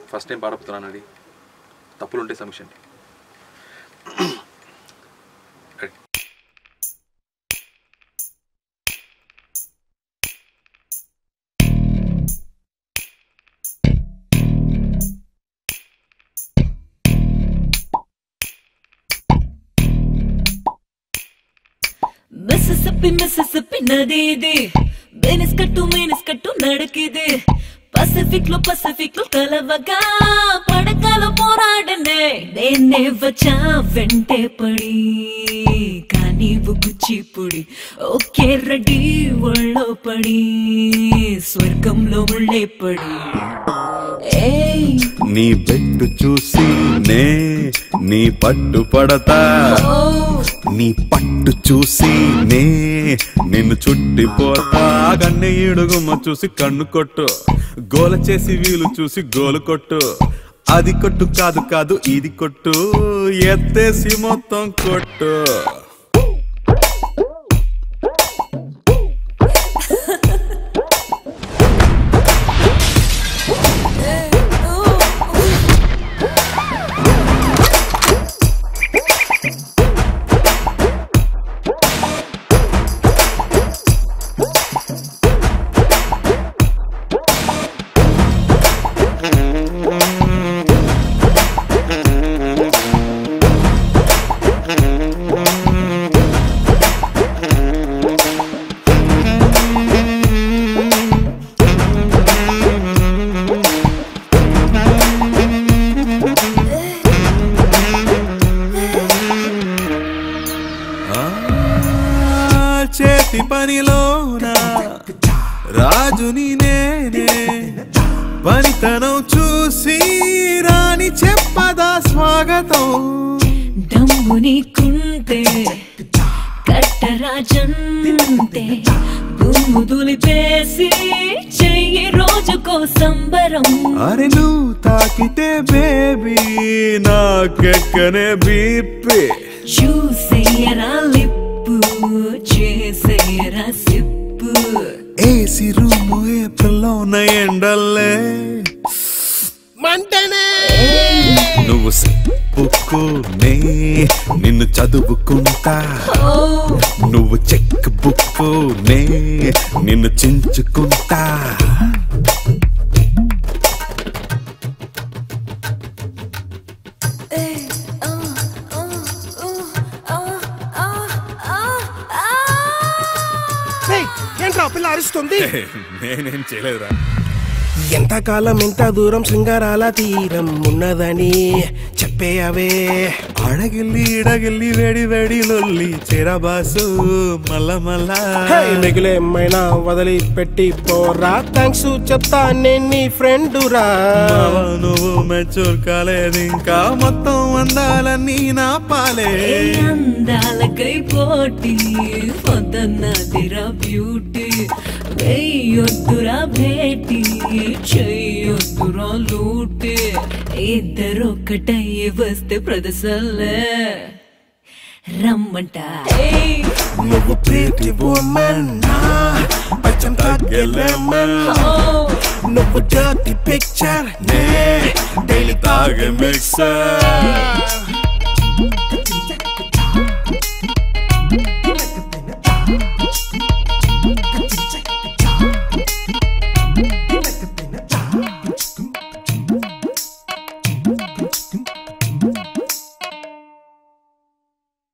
first time పాడపోతున్నాను అది తప్పులు ఉంటే సమీక్షండి మిసిసిప్పి మిసిసిప్పి నది ఇది వెనిస్ కట్టు మేనిస్ కట్టు నడకిది పసిఫిక్ లో పసిఫిక్ లో కలవగా పడకలో పోరాడనే నేనే వచ్చా వెంటే పడి కానీ కూచిపూడి ఓకే రెడీ ఒళ్ళో పడి స్వర్గంలో ఒళ్ళే పడి ఏయ్ నీ పెట్టు చూసి నే నీ పట్టు పడతా ఓ నీ పట్టు చూసి నే నిన్ను చుట్టిపోతా గన్నె ఈడుగుమ్మ చూసి కన్ను కొట్టు గోల చేసి వీలు చూసి గోలు కొట్టు అది కొట్టు కాదు కాదు ఇది కొట్టు ఎత్తేసి మొత్తం కొట్టు ఆ, చేతి పనిలోన రాజుని నేనే పనితనం చూసి రాని చెప్పదా స్వాగతం దమ్ము నీకుంటే కట్టరాజంతే దుమ్ము దులిపేసి చెయ్యి రోజుకో సంబరం అరే నువ్వు తాకితే బేబీ నాకెక్కనే బీపీ చూసేయరా లిప్పు చేసేయరా సిప్పు ఏసి రూము ఏప్రిల్లోన ఎండల్లే నువ్వు బుక్కునే నిన్ను చదువుకుంటా ఓ నువ్వు చెక్ బుక్ నే నిన్ను చించుకుంటా ఏయ్, ఏంట్రా ఆ పిల్ల అరుస్తుంది నేనేం చేయలేదురా ఎంతకాలం ఎంత దూరం శృంగారాల తీరం ఉన్నదని చెప్పేయవే అడగిల్లి ఇడగిల్లి వేడి వేడి లొల్లి చెరబాసు మల్ల మల్ల హే, మిగిలేమైనా వదిలి పెట్టి పోరా థ్యాంక్స్ చెప్తా నేను నీ ఫ్రెండ్ రా మావా, నువ్వు మెచ్చూర్ కాలేదు ఇంకా మొత్తం అందాలన్నీ నా పాలే ఏ అందాలకై పోటీ పొద్దున్నదిరా బ్యూటీ వెయ్యొద్దురా భేటీ చెయ్యొద్దురా లూటీ ఇద్దరొక్కటయ్యి వస్తే ప్రదసల్లే రమ్మంట ఏయ్, నువ్వు ప్రీతి woman నా పచ్చం తగ్గలేమన్ ఓ, నువ్వు జ్యోతి పిక్చర్ నే డైలీ తాగే మిక్సర్